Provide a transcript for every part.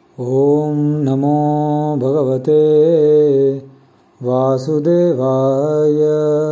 ஓம் நமோ பகவதே வாசுதேவாய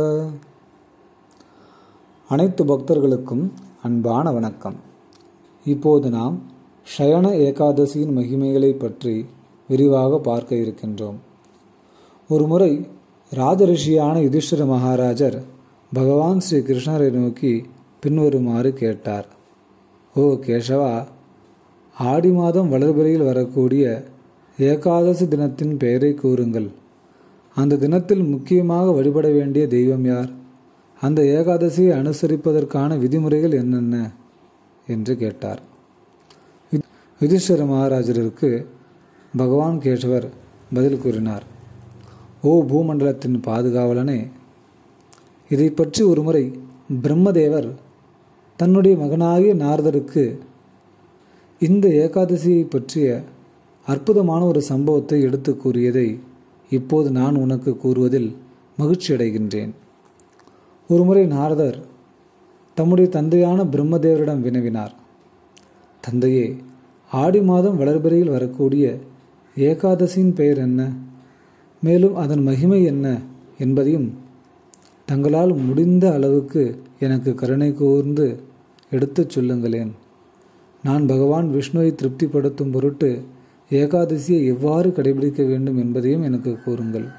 அனைத்து பக்தர்களுக்கும் அன்பான வணக்கம் இப்போது நாம் ஷயன ஏகாதசியின் மகிமைகளை பற்றி விரிவாக பார்க்க இருக்கின்றோம் ஒருமுறை ராஜரிஷியான யுதிஷ்டிர மகாராஜர் பகவான் ஸ்ரீ கிருஷ்ணரை நோக்கி பின்வருமாறு கேட்டார் ஓ கேசவா ஆடி மாதம் வளர்பிறையில் வரக்கூடிய ஏகாதசி தினத்தின் பெயரை கூறுங்கள் அந்த தினத்தில் முக்கியமாக வழிபட வேண்டிய தெய்வம் யார் அந்த ஏகாதசியை அனுசரிப்பதற்கான விதிமுறைகள் என்னென்ன என்று கேட்டார் யுதிஷ்டர மகாராஜருக்கு பகவான் கேசவர் பதில் கூறினார் ஓ பூமண்டலத்தின் பாதுகாவலனே இதை பற்றி ஒருமுறை பிரம்மதேவர் தன்னுடைய மகனாகிய நாரதருக்கு இந்த ஏகாதசியை பற்றிய அற்புதமான ஒரு சம்பவத்தை எடுத்து கூறியதை இப்போது நான் உனக்கு கூறுவதில் மகிழ்ச்சி அடைகின்றேன் ஒருமுறை நாரதர் தம்முடைய தந்தையான பிரம்மதேவரிடம் வினவினார் தந்தையே ஆடி மாதம் வளர்பிறையில் வரக்கூடிய ஏகாதசியின் பெயர் என்ன மேலும் அதன் மகிமை என்ன என்பதையும் தங்களால் முடிந்த அளவுக்கு எனக்கு கருணை கூர்ந்து எடுத்துச் சொல்லுங்களேன் நான் பகவான் விஷ்ணுவை திருப்திப்படுத்தும் பொருட்டு ஏகாதசியை எவ்வாறு கடைபிடிக்க வேண்டும் என்பதையும் எனக்கு கூறுங்கள்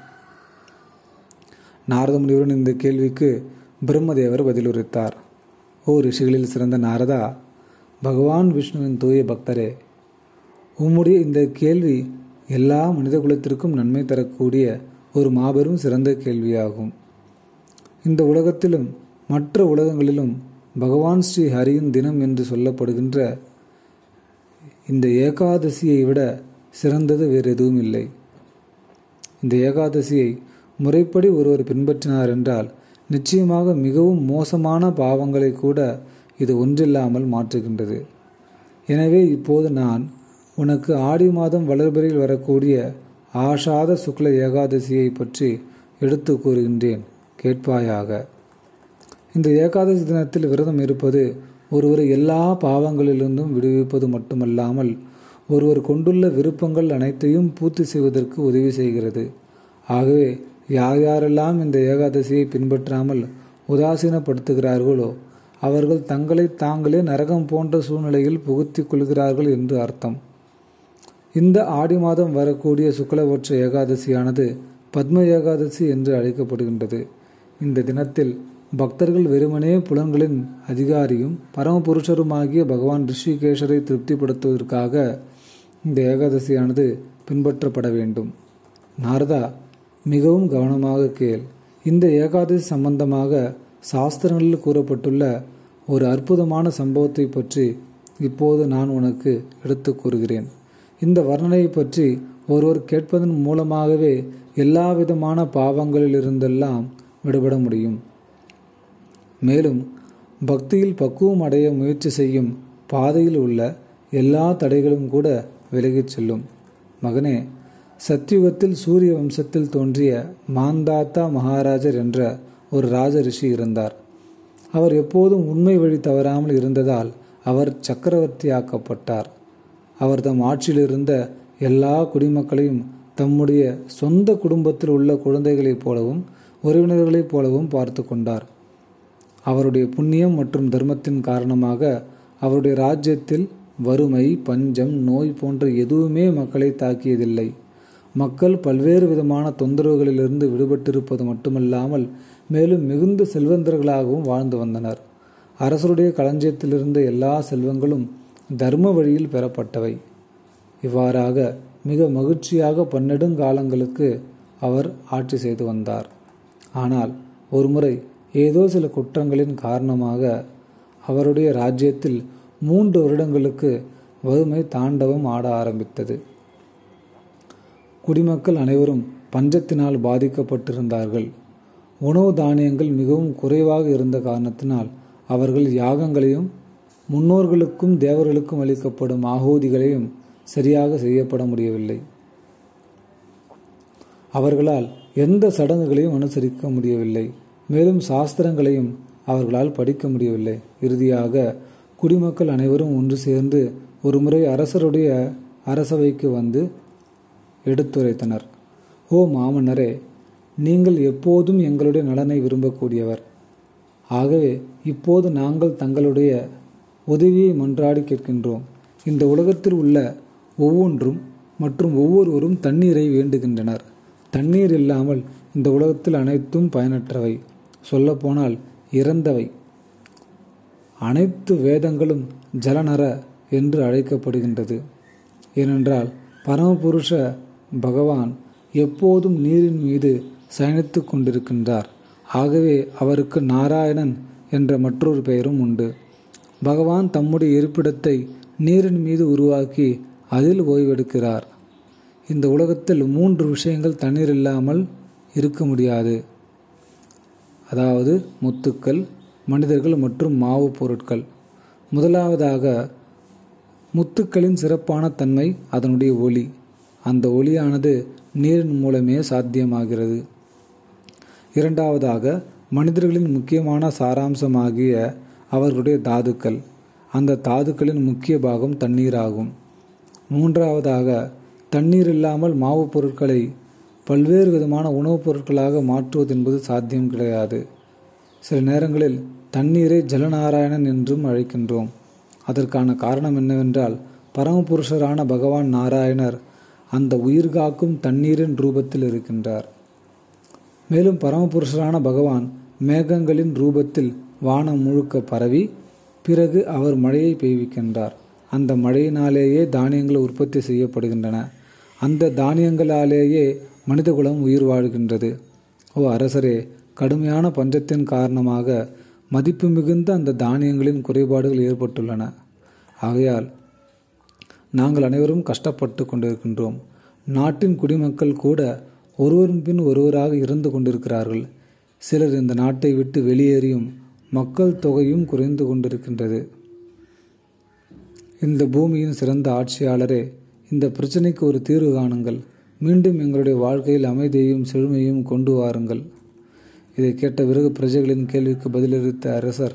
நாரத முனிவரின் இந்த கேள்விக்கு பிரம்மதேவர் பதிலுரைத்தார் ஓ ரிஷிகளில் சிறந்த நாரதா பகவான் விஷ்ணுவின் தூய பக்தரே உம்முடைய இந்த கேள்வி எல்லா மனித குலத்திற்கும் நன்மை தரக்கூடிய ஒரு மாபெரும் சிறந்த கேள்வியாகும் இந்த உலகத்திலும் மற்ற உலகங்களிலும் பகவான் ஸ்ரீ ஹரியின் தினம் என்று சொல்லப்படுகின்ற இந்த ஏகாதசியை விட சிறந்தது வேறு எதுவும் இல்லை இந்த ஏகாதசியை முறைப்படி ஒருவர் பின்பற்றினார் என்றால் நிச்சயமாக மிகவும் மோசமான பாவங்களை கூட இது ஒன்றில்லாமல் மாற்றுகின்றது எனவே இப்போது நான் உனக்கு ஆடி மாதம் வளர்பிறையில் வரக்கூடிய ஆஷாத சுக்ல ஏகாதசியை பற்றி எடுத்து கூறுகின்றேன் கேட்பாயாக இந்த ஏகாதசி தினத்தில் விரதம் இருப்பது ஒருவரை எல்லா பாவங்களிலிருந்தும் விடுவிப்பது மட்டுமல்லாமல் ஒருவர் கொண்டுள்ள விருப்பங்கள் அனைத்தையும் பூர்த்தி செய்வதற்கு உதவி செய்கிறது ஆகவே யார் யாரெல்லாம் இந்த ஏகாதசியை பின்பற்றாமல் உதாசீனப்படுத்துகிறார்களோ அவர்கள் தங்களை தாங்களே நரகம் போன்ற சூழ்நிலையில் புகுத்தி கொள்கிறார்கள் என்று அர்த்தம் இந்த ஆடி மாதம் வரக்கூடிய சுக்லபட்ச ஏகாதசியானது பத்ம ஏகாதசி என்று அழைக்கப்படுகின்றது இந்த தினத்தில் பக்தர்கள் வெறுமனே புலன்களின் அதிகாரியும் பரமபுருஷருமாகிய பகவான் ரிஷிகேஷரை திருப்திப்படுத்துவதற்காக இந்த ஏகாதசியானது பின்பற்றப்பட வேண்டும் நாரதா மிகவும் கவனமாக கேள் இந்த ஏகாதசி சம்பந்தமாக சாஸ்திரங்களில் கூறப்பட்டுள்ள ஒரு அற்புதமான சம்பவத்தை பற்றி இப்போது நான் உனக்கு எடுத்து கூறுகிறேன் இந்த வர்ணனையை பற்றி ஒருவர் கேட்பதன் மூலமாகவே எல்லா விதமான பாவங்களிலிருந்தெல்லாம் விடுபட முடியும் மேலும் பக்தியில் பக்குவம் அடைய முயற்சி செய்யும் பாதையில் உள்ள எல்லா தடைகளும் கூட விலகிச் செல்லும் மகனே சத்யுகத்தில் சூரிய வம்சத்தில் தோன்றிய மாந்தாத்தா மகாராஜர் என்ற ஒரு ராஜ ரிஷி இருந்தார் அவர் எப்போதும் உண்மை வழி தவறாமல் இருந்ததால் அவர் சக்கரவர்த்தியாக்கப்பட்டார் அவர் தம் ஆட்சியில் இருந்த எல்லா குடிமக்களையும் தம்முடைய சொந்த குடும்பத்தில் உள்ள குழந்தைகளைப் போலவும் உறவினர்களைப் போலவும் பார்த்து கொண்டார் அவருடைய புண்ணியம் மற்றும் தர்மத்தின் காரணமாக அவருடைய ராஜ்யத்தில் வறுமை பஞ்சம் நோய் போன்ற எதுவுமே மக்களை தாக்கியதில்லை மக்கள் பல்வேறு விதமான தொந்தரவுகளிலிருந்து விடுபட்டிருப்பது மட்டுமல்லாமல் மேலும் மிகுந்த செல்வந்தர்களாகவும் வாழ்ந்து வந்தனர் அரசருடைய களஞ்சியத்திலிருந்த எல்லா செல்வங்களும் தர்ம வழியில் பெறப்பட்டவை இவ்வாறாக மிக மகிழ்ச்சியாக பன்னெடுங்காலங்களுக்கு அவர் ஆட்சி செய்து வந்தார் ஆனால் ஒருமுறை ஏதோ சில குற்றங்களின் காரணமாக அவருடைய ராஜ்யத்தில் மூன்று வருடங்களுக்கு வறுமை தாண்டவம் ஆட ஆரம்பித்தது குடிமக்கள் அனைவரும் பஞ்சத்தினால் பாதிக்கப்பட்டிருந்தார்கள் உணவு தானியங்கள் மிகவும் குறைவாக இருந்த காரணத்தினால் அவர்கள் யாகங்களையும் முன்னோர்களுக்கும் தேவர்களுக்கும் அளிக்கப்படும் ஆகூதிகளையும் சரியாக செய்யப்பட முடியவில்லை அவர்களால் எந்த சடங்குகளையும் அனுசரிக்க முடியவில்லை மேலும் சாஸ்திரங்களையும் அவர்களால் படிக்க முடியவில்லை இறுதியாக குடிமக்கள் அனைவரும் ஒன்று சேர்ந்து ஒருமுறை அரசருடைய அரசவைக்கு வந்து எடுத்துரைத்தனர் ஓ மாமன்னரே நீங்கள் எப்போதும் எங்களுடைய நலனை விரும்பக்கூடியவர் ஆகவே இப்போது நாங்கள் தங்களுடைய உதவியை மன்றாடி கேட்கின்றோம் இந்த உலகத்தில் உள்ள ஒவ்வொன்றும் மற்றும் ஒவ்வொருவரும் தண்ணீரை வேண்டுகின்றனர் தண்ணீர் இல்லாமல் இந்த உலகத்தில் அனைத்தும் பயனற்றவை சொல்லப்போனால் இறந்தவை அனைத்து வேதங்களும் ஜலநர என்று அழைக்கப்படுகின்றது ஏனென்றால் பரமபுருஷ பகவான் எப்போதும் நீரின் மீது சயனித்து கொண்டிருக்கின்றார் ஆகவே அவருக்கு நாராயணன் என்ற மற்றொரு பெயரும் உண்டு பகவான் தம்முடைய இருப்பிடத்தை நீரின் மீது உருவாக்கி அதில் ஓய்வெடுக்கிறார் இந்த உலகத்தில் மூன்று விஷயங்கள் தண்ணீர் இல்லாமல் இருக்க முடியாது அதாவது முத்துக்கள் மனிதர்கள் மற்றும் மாவு பொருட்கள் முதலாவதாக முத்துக்களின் சிறப்பான தன்மை அதனுடைய ஒளி அந்த ஒளியானது நீரின் மூலமே சாத்தியமாகிறது இரண்டாவதாக மனிதர்களின் முக்கியமான சாராம்சமாகிய அவர்களுடைய தாதுக்கள் அந்த தாதுக்களின் முக்கிய பாகம் தண்ணீர் ஆகும் மூன்றாவதாக தண்ணீர் இல்லாமல் மாவு பொருட்களை பல்வேறு விதமான உணவுப் பொருட்களாக மாற்றுவது என்பது சாத்தியம் கிடையாது சில நேரங்களில் தண்ணீரை ஜலநாராயணன் என்றும் அழைக்கின்றோம் அதற்கான காரணம் என்னவென்றால் பரமபுருஷரான பகவான் நாராயணர் அந்த உயிர்காக்கும் தண்ணீரின் ரூபத்தில் இருக்கின்றார் மேலும் பரமபுருஷரான பகவான் மேகங்களின் ரூபத்தில் வானம் முழுக்க பரவி பிறகு அவர் மழையை பெய்விக்கின்றார் அந்த மழையினாலேயே தானியங்கள் உற்பத்தி செய்யப்படுகின்றன அந்த தானியங்களாலேயே மனிதகுலம் உயிர் வாழ்கின்றது ஓ அரசரே கடுமையான பஞ்சத்தின் காரணமாக மதிப்பு மிகுந்த அந்த தானியங்களின் குறைபாடுகள் ஏற்பட்டுள்ளன ஆகையால் நாங்கள் அனைவரும் கஷ்டப்பட்டு கொண்டிருக்கின்றோம் நாட்டின் குடிமக்கள் கூட ஒருவரின் பின் ஒருவராக இறந்து கொண்டிருக்கிறார்கள் சிலர் இந்த நாட்டை விட்டு வெளியேறியும் மக்கள் தொகையும் குறைந்து கொண்டிருக்கின்றது இந்த பூமியின் சிறந்த ஆட்சியாளரே இந்த பிரச்சனைக்கு ஒரு தீர்வு காணுங்கள் மீண்டும் எங்களுடைய வாழ்க்கையில் அமைதியையும் செழுமையும் கொண்டு வாருங்கள் இதை கேட்ட பிறகு பிரஜைகளின் கேள்விக்கு பதிலளித்த அரசர்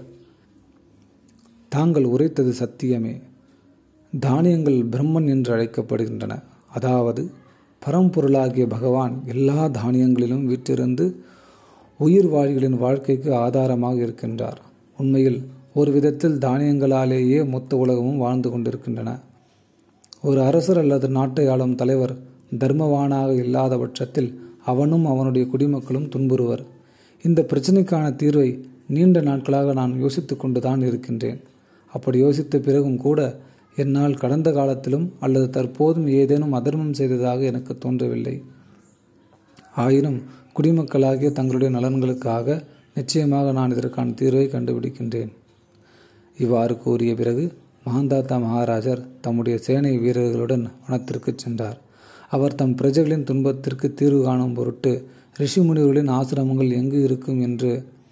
தாங்கள் உரைத்தது சத்தியமே தானியங்கள் பிரம்மன் என்று அழைக்கப்படுகின்றன அதாவது பரம்பொருளாகிய பகவான் எல்லா தானியங்களிலும் வீற்றிருந்து உயிர் வாழ்களின் வாழ்க்கைக்கு ஆதாரமாக இருக்கின்றார் உண்மையில் ஒரு விதத்தில் தானியங்களாலேயே மொத்த உலகமும் வாழ்ந்து கொண்டிருக்கின்றன ஒரு அரசர் அல்லது நாட்டை ஆளும் தலைவர் தர்மவானாக இல்லாத பட்சத்தில் அவனும் அவனுடைய குடிமக்களும் துன்புறுவர் இந்த பிரச்சனைக்கான தீர்வை நீண்ட நாட்களாக நான் யோசித்து கொண்டுதான் இருக்கின்றேன் அப்படி யோசித்த பிறகும் கூட என்னால் கடந்த காலத்திலும் அல்லது தற்போதும் ஏதேனும் அதர்மம் செய்ததாக எனக்கு தோன்றவில்லை ஆயினும் குடிமக்களாகிய தங்களுடைய நலன்களுக்காக நிச்சயமாக நான் இதற்கான தீர்வை கண்டுபிடிக்கின்றேன் இவ்வாறு கூறிய பிறகு மகாந்தாத்தா மகாராஜர் தம்முடைய சேனை வீரர்களுடன் வனத்திற்கு சென்றார் அவர் தம் பிரஜைகளின் துன்பத்திற்கு தீர்வு காணும் பொருட்டு ரிஷிமுனிவர்களின் ஆசிரமங்கள் எங்கு இருக்கும் என்று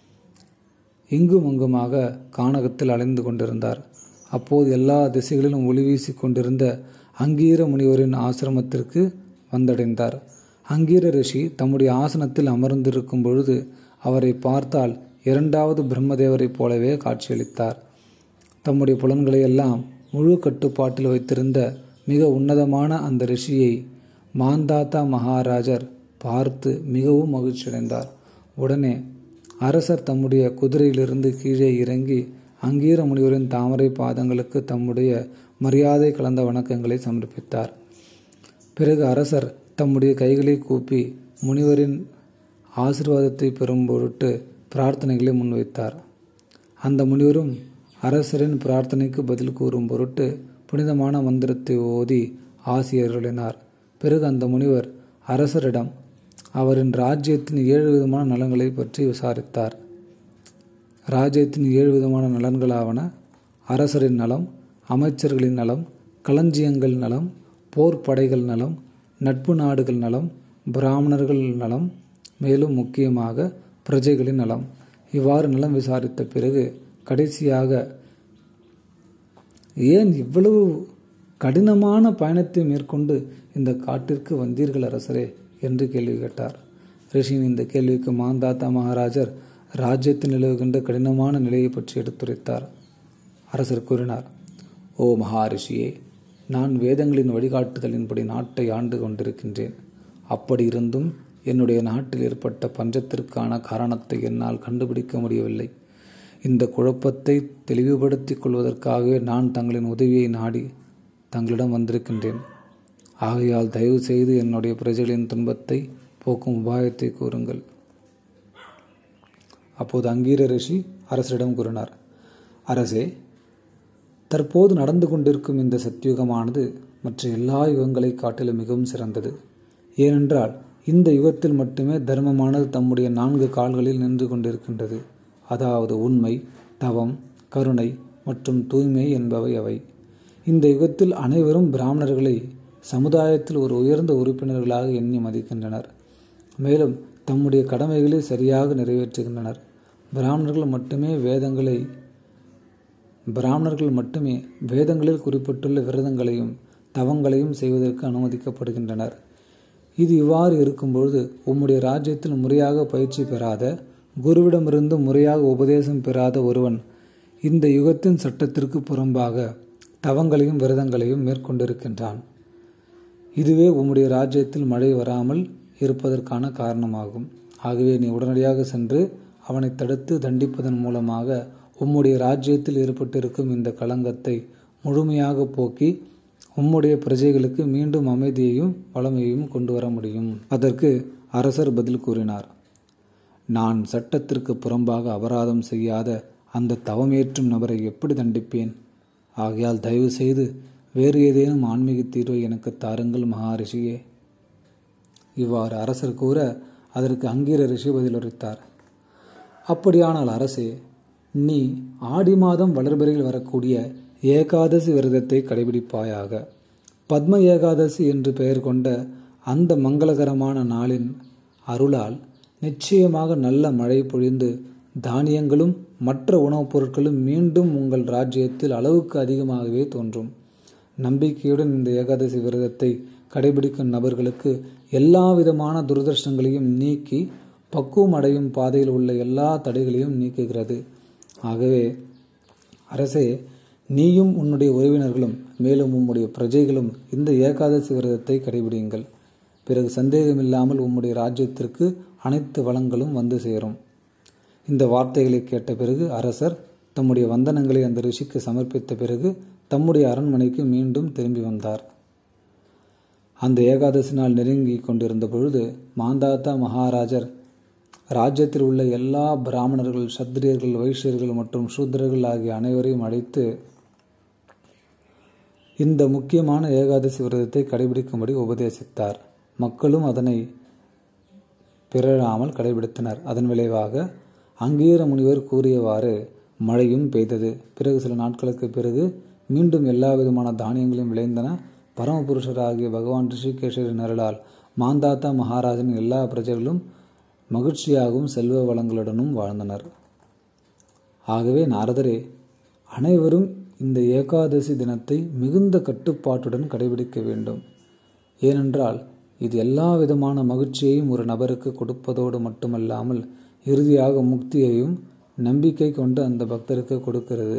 இங்கும் அங்குமாக கானகத்தில் அலைந்து கொண்டிருந்தார் அப்போது எல்லா திசைகளிலும் ஒளி வீசி கொண்டிருந்த அங்கீர முனிவரின் ஆசிரமத்திற்கு வந்தடைந்தார் அங்கீர ரிஷி தம்முடைய ஆசனத்தில் அமர்ந்திருக்கும் பொழுது அவரை பார்த்தால் இரண்டாவது பிரம்மதேவரைப் போலவே காட்சியளித்தார் தம்முடைய புலன்களை எல்லாம் முழு கட்டுப்பாட்டில் வைத்திருந்த மிக உன்னதமான அந்த ரிஷியை மாந்தாத்தா மகாராஜர் பார்த்து மிகவும் மகிழ்ச்சியடைந்தார் உடனே அரசர் தம்முடைய குதிரையிலிருந்து கீழே இறங்கி அங்கீர முனிவரின் தாமரை பாதங்களுக்கு தம்முடைய மரியாதை கலந்த வணக்கங்களை சமர்ப்பித்தார் பிறகு அரசர் தம்முடைய கைகளை கூப்பி முனிவரின் ஆசிர்வாதத்தை பெறும் பொருட்டு பிரார்த்தனைகளை முன்வைத்தார் அந்த முனிவரும் அரசரின் பிரார்த்தனைக்கு பதில் கூறும் பொருட்டு புனிதமான மந்திரத்தை ஓதி ஆசிரியர்களினார் பிறகு அந்த முனிவர் அரசரிடம் அவரின் ராஜ்யத்தின் ஏழு விதமான நலன்களை பற்றி விசாரித்தார் ராஜ்யத்தின் ஏழு விதமான நலன்களாவன அரசரின் நலம் அமைச்சர்களின் நலம் களஞ்சியங்கள் நலம் போர் படைகள் நலம் நட்பு நாடுகள் நலம் பிராமணர்கள் நலம் மேலும் முக்கியமாக பிரஜைகளின் நலம் இவ்வாறு நலம் விசாரித்த பிறகு கடைசியாக ஏன் இவ்வளவு கடினமான பயணத்தை மேற்கொண்டு இந்த காட்டிற்கு வந்தீர்கள் அரசரே என்று கேள்வி கேட்டார் ரிஷியின் இந்த கேள்விக்கு மாந்தாத்தா மகாராஜர் ராஜ்யத்தில் நிலவுகின்ற கடினமான நிலையை பற்றி எடுத்துரைத்தார் அரசர் கூறினார் ஓ மகாரிஷியே நான் வேதங்களின் வழிகாட்டுதலின்படி நாட்டை ஆண்டு கொண்டிருக்கின்றேன் அப்படி இருந்தும் என்னுடைய நாட்டில் ஏற்பட்ட பஞ்சத்திற்கான காரணத்தை என்னால் கண்டுபிடிக்க முடியவில்லை இந்த குழப்பத்தை தெளிவுபடுத்திக் கொள்வதற்காகவே நான் தங்களின் உதவியை நாடி தங்களிடம் வந்திருக்கின்றேன் ஆகையால் தயவு செய்து என்னுடைய பிரஜைகளின் துன்பத்தை போக்கும் உபாயத்தை கூறுங்கள் அப்போது அங்கீர ரிஷி அரசரிடம் கூறினார் அரசே தற்போது நடந்து கொண்டிருக்கும் இந்த சத்தியுகமானது மற்ற எல்லா யுகங்களை காட்டிலும் மிகவும் சிறந்தது ஏனென்றால் இந்த யுகத்தில் மட்டுமே தர்மமானது தம்முடைய நான்கு கால்களில் நின்று கொண்டிருக்கின்றது அதாவது உண்மை தவம் கருணை மற்றும் தூய்மை என்பவை அவை இந்த யுகத்தில் அனைவரும் பிராமணர்களை சமுதாயத்தில் ஒரு உயர்ந்த உறுப்பினர்களாக எண்ணி மதிக்கின்றனர் மேலும் தம்முடைய கடமைகளை சரியாக நிறைவேற்றுகின்றனர் பிராமணர்கள் மட்டுமே வேதங்களை பிராமணர்கள் மட்டுமே வேதங்களில் குறிப்பிட்டுள்ள விரதங்களையும் தவங்களையும் செய்வதற்கு அனுமதிக்கப்படுகின்றனர் இது இவ்வாறு இருக்கும்பொழுது உம்முடைய ராஜ்யத்தில் முறையாக பயிற்சி பெறாத குருவிடமிருந்து முறையாக உபதேசம் பெறாத ஒருவன் இந்த யுகத்தின் சட்டத்திற்கு புறம்பாக தவங்களையும் விரதங்களையும் மேற்கொண்டிருக்கின்றான் இதுவே உம்முடைய ராஜ்யத்தில் மழை வராமல் இருப்பதற்கான காரணமாகும் ஆகவே நீ உடனடியாக சென்று அவனை தடுத்து தண்டிப்பதன் மூலமாக உம்முடைய ராஜ்யத்தில் ஏற்பட்டிருக்கும் இந்த களங்கத்தை முழுமையாக போக்கி உம்முடைய பிரஜைகளுக்கு மீண்டும் அமைதியையும் வளமையையும் கொண்டு வர முடியும் அதற்கு அரசர் பதில் கூறினார் நான் சட்டத்திற்கு புறம்பாக அபராதம் செய்யாத அந்த தவமேற்றும் நபரை எப்படி தண்டிப்பேன் ஆகையால் தயவு செய்து வேறு ஏதேனும் ஆன்மீக தீர்வை எனக்கு தாருங்கள் மகாரிஷியே இவ்வாறு அரசர் கூற அதற்கு அங்கீர ரிஷி பதிலுரைத்தார் அப்படியானால் அரசே நீ ஆடி மாதம் வளர்பிறையில் வரக்கூடிய ஏகாதசி விரதத்தை கடைபிடிப்பாயாக பத்ம ஏகாதசி என்று பெயர் கொண்ட அந்த மங்களகரமான நாளின் அருளால் நிச்சயமாக நல்ல மழை பொழிந்து தானியங்களும் மற்ற உணவுப் பொருட்களும் மீண்டும் உங்கள் ராஜ்யத்தில் அளவுக்கு அதிகமாகவே தோன்றும் நம்பிக்கையுடன் இந்த ஏகாதசி விரதத்தை கடைபிடிக்கும் நபர்களுக்கு எல்லா விதமான துரதிருஷ்டங்களையும் நீக்கி பக்குவம் அடையும் பாதையில் உள்ள எல்லா தடைகளையும் நீக்குகிறது ஆகவே அரசே நீயும் உன்னுடைய உறவினர்களும் மேலும் உம்முடைய பிரஜைகளும் இந்த ஏகாதசி விரதத்தை கடைபிடியுங்கள் பிறகு சந்தேகமில்லாமல் உம்முடைய ராஜ்யத்திற்கு அனைத்து வளங்களும் வந்து சேரும் இந்த வார்த்தைகளை கேட்ட பிறகு அரசர் தம்முடைய வந்தனங்களை அந்த ரிஷிக்கு சமர்ப்பித்த பிறகு தம்முடைய அரண்மனைக்கு மீண்டும் திரும்பி வந்தார் அந்த ஏகாதசி நாள் நெருங்கி கொண்டிருந்த பொழுது மாந்தாத்தா மகாராஜர் ராஜ்யத்தில் உள்ள எல்லா பிராமணர்கள் சத்திரியர்கள் வைஷ்யர்கள் மற்றும் சூத்திரர்கள் ஆகிய அனைவரையும் அழைத்து இந்த முக்கியமான ஏகாதசி விரதத்தை கடைபிடிக்கும்படி உபதேசித்தார் மக்களும் அதனை பிறழாமல் கடைபிடித்தனர் அதன் விளைவாக அங்கீர முனிவர் கூறியவாறு மழையும் பெய்தது பிறகு சில நாட்களுக்கு பிறகு மீண்டும் எல்லா விதமான தானியங்களும் விளைந்தன பரமபுருஷராகிய பகவான் ரிஷிகேஷரின் அருளால் மாந்தாத்தா மகாராஜனின் எல்லா பிரஜர்களும் மகிழ்ச்சியாகவும் செல்வ வளங்களுடனும் வாழ்ந்தனர் ஆகவே நாரதரே அனைவரும் இந்த ஏகாதசி தினத்தை மிகுந்த கட்டுப்பாட்டுடன் கடைபிடிக்க வேண்டும் ஏனென்றால் இது எல்லா விதமான மகிழ்ச்சியையும் ஒரு நபருக்கு கொடுப்பதோடு மட்டுமல்லாமல் இறுதியாக முக்தியையும் நம்பிக்கை கொண்டு அந்த பக்தருக்கு கொடுக்கிறது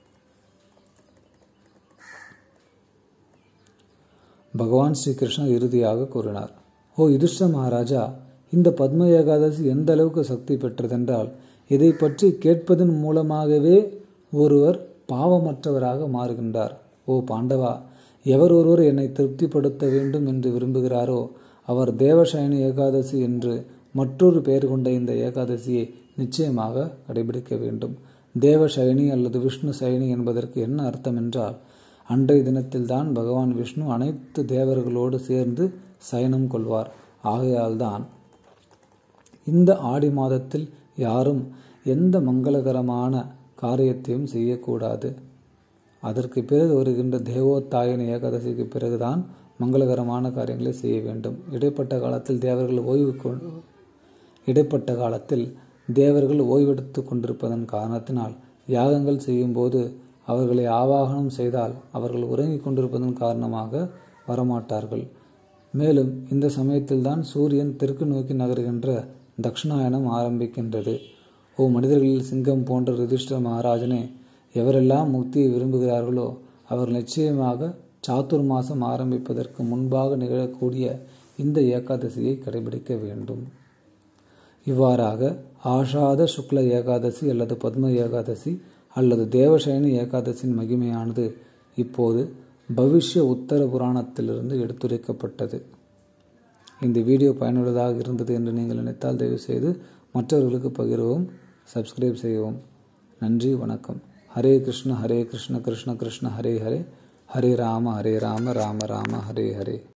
பகவான் ஸ்ரீகிருஷ்ணர் இறுதியாக கூறினார் ஓ யுதிஷ்ட மகாராஜா இந்த பத்ம ஏகாதசி எந்த அளவுக்கு சக்தி பெற்றதென்றால் இதை பற்றி கேட்பதன் மூலமாகவே ஒருவர் பாவமற்றவராக மாறுகின்றார் ஓ பாண்டவா எவர் ஒருவர் என்னை திருப்திப்படுத்த வேண்டும் என்று விரும்புகிறாரோ அவர் தேவசயனி ஏகாதசி என்று மற்றொரு பெயர் கொண்ட இந்த ஏகாதசியை நிச்சயமாக கடைபிடிக்க வேண்டும் தேவசயனி அல்லது விஷ்ணு சயனி என்பதற்கு என்ன அர்த்தம் என்றால் அன்றைய தினத்தில்தான் பகவான் விஷ்ணு அனைத்து தேவர்களோடு சேர்ந்து சயனம் கொள்வார் ஆகையால்தான் இந்த ஆடி மாதத்தில் யாரும் எந்த மங்களகரமான காரியத்தையும் செய்யக்கூடாது அதற்கு பிறகு வருகின்ற தேவோத்தாயன ஏகாதசிக்கு பிறகுதான் மங்களகரமான காரியங்களை செய்ய வேண்டும் இடைப்பட்ட காலத்தில் தேவர்கள் ஓய்வு கொண்டு இடைப்பட்ட காலத்தில் தேவர்கள் ஓய்வெடுத்து கொண்டிருப்பதன் காரணத்தினால் யாகங்கள் செய்யும்போது அவர்களை ஆவாகனம் செய்தால் அவர்கள் உறங்கிக் கொண்டிருப்பதன் காரணமாக வரமாட்டார்கள் மேலும் இந்த சமயத்தில்தான் சூரியன் தெற்கு நோக்கி நகர்கின்ற தக்ஷணாயனம் ஆரம்பிக்கின்றது ஓ மனிதர்களில் சிங்கம் போன்ற ரிதிஷ்டர் மகாராஜனே எவரெல்லாம் முக்தியை விரும்புகிறார்களோ அவர் நிச்சயமாக சாத்துர்மாசம் ஆரம்பிப்பதற்கு முன்பாக நிகழக்கூடிய இந்த ஏகாதசியை கடைபிடிக்க வேண்டும் இவ்வாறாக ஆஷாத சுக்ல ஏகாதசி அல்லது பத்ம ஏகாதசி அல்லது தேவசயன ஏகாதசியின் மகிமையானது இப்போது பவிஷ்ய உத்தர புராணத்திலிருந்து எடுத்துரைக்கப்பட்டது இந்த வீடியோ பயனுள்ளதாக இருந்தது என்று நீங்கள் நினைத்தால் தயவுசெய்து மற்றவர்களுக்கு பகிரவும் சப்ஸ்கிரைப் செய்யவும் நன்றி வணக்கம் ஹரே கிருஷ்ண ஹரே கிருஷ்ண கிருஷ்ண கிருஷ்ண ஹரே ஹரே ஹரே ராம ஹரே ராம ராம ராம ஹரே ஹரே